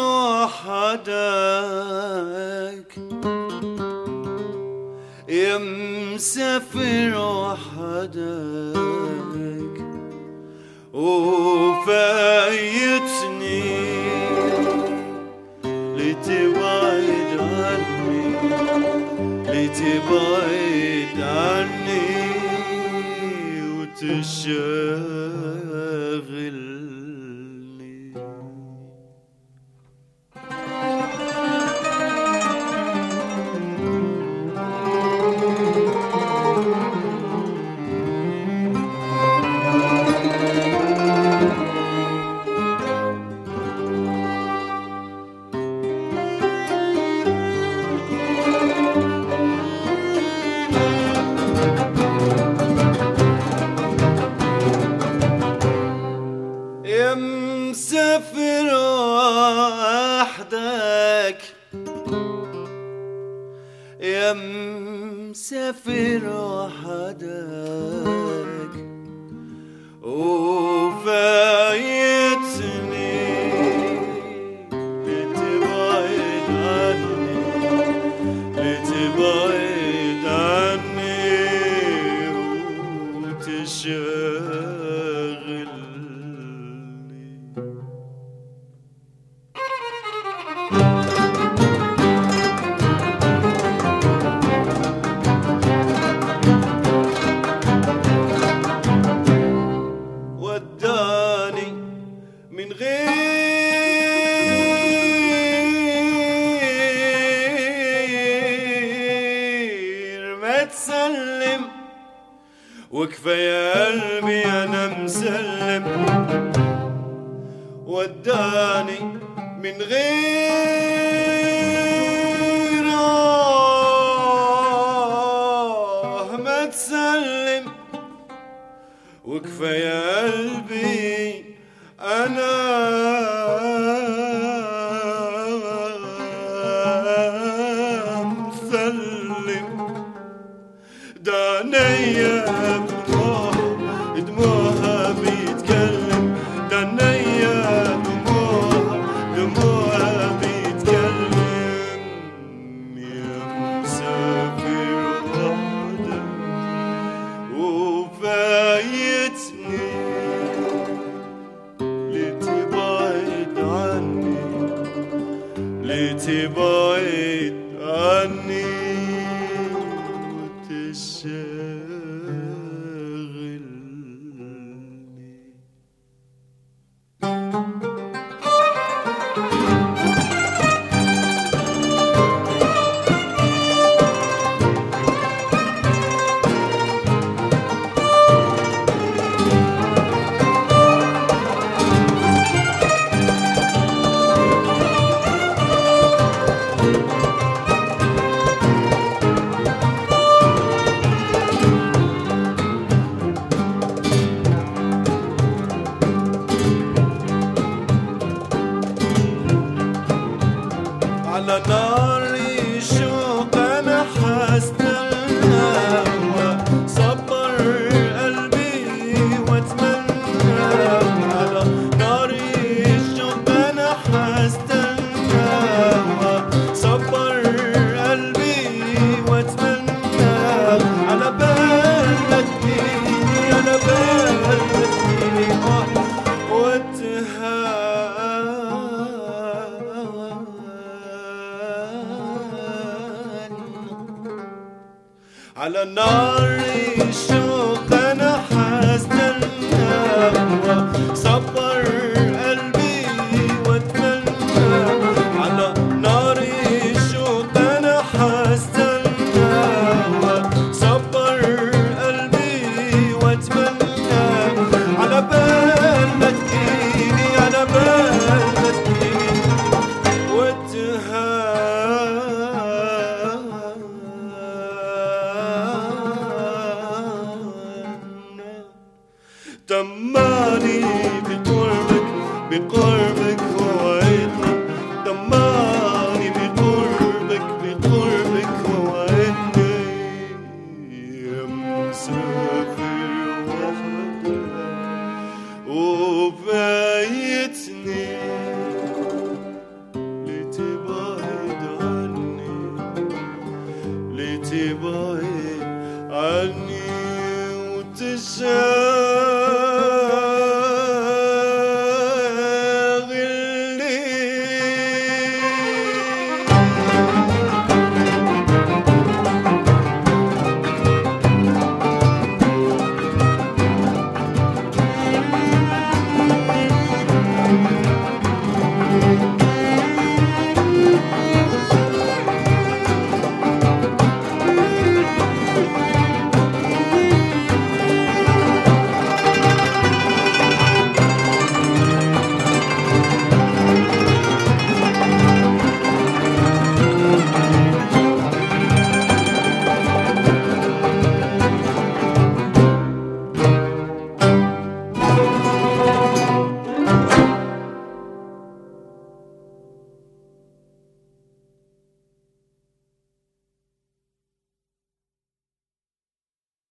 وحدك يا مسافر وحدك وفايتني لتبعد عني لتبعد عني وتشغلني يا مسافر وحدك يا مسافر وحدك وفايتني لتبعد عني لتبعد عني وتشغلني وداني من غير ما تسلم وكفاية قلبي أنا مسلم وداني من غير آه ما تسلم وكفاية قلبي أنا مسلم ده عينيا بدموعها دموعها بيتكلم ده عينيا دموعها دموعها بيتكلم يا مسافر وحدك وفايتني لتبعد عني لتبعد عني وتشغلني على نار الشوق انا حستنى صبر قلبي واتمنى على نار الشوق انا حستنى صبر قلبي واتمنى على بال ما تجيني على بال ما تجيني آه وتهان على نار الشوق انا حستنى صبر قلبي واتمنى على نار الشوق انا حستنى صبر قلبي واتمنى على بال ما تجيني على بال ما تجيني وتهان سيبه